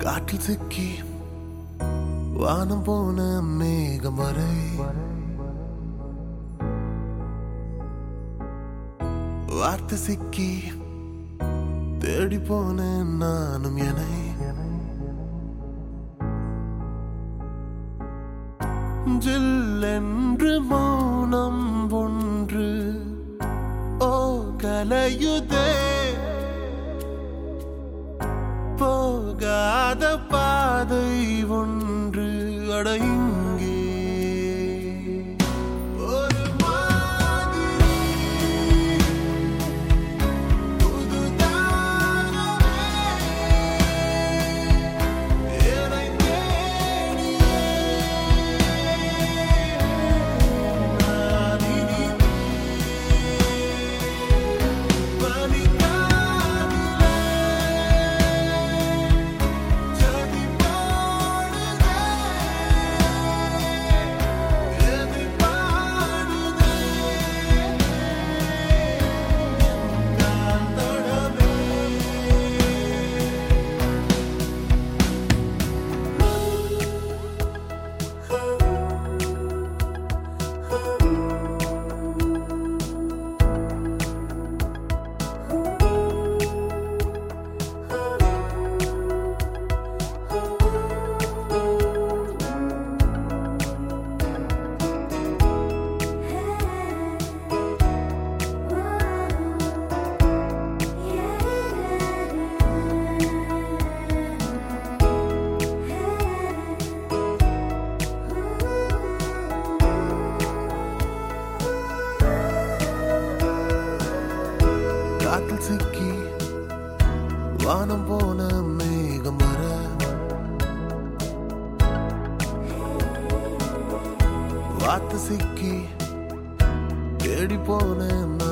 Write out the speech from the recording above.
காற்றில் சிக்கி வானம் போன மேகம் வரை வார்த்தை சிக்கி தேடி போன நானும் என்னை ஜில்லென்று மௌனம் ஒன்று ஓ கலையுதே போகாத பாதை ஒன்று அட இங்கே ஒரு மாதிரி புதுதாகவே என்னை தேடியே நான் இனி பனிக்காதிலே ஜதி பாடுதே எதை பாடுதே நான் தொடவே காற்றில் சிக்கி வானம் போன மேகம் வர வார்த்தை சிக்கி தேடி போன நான்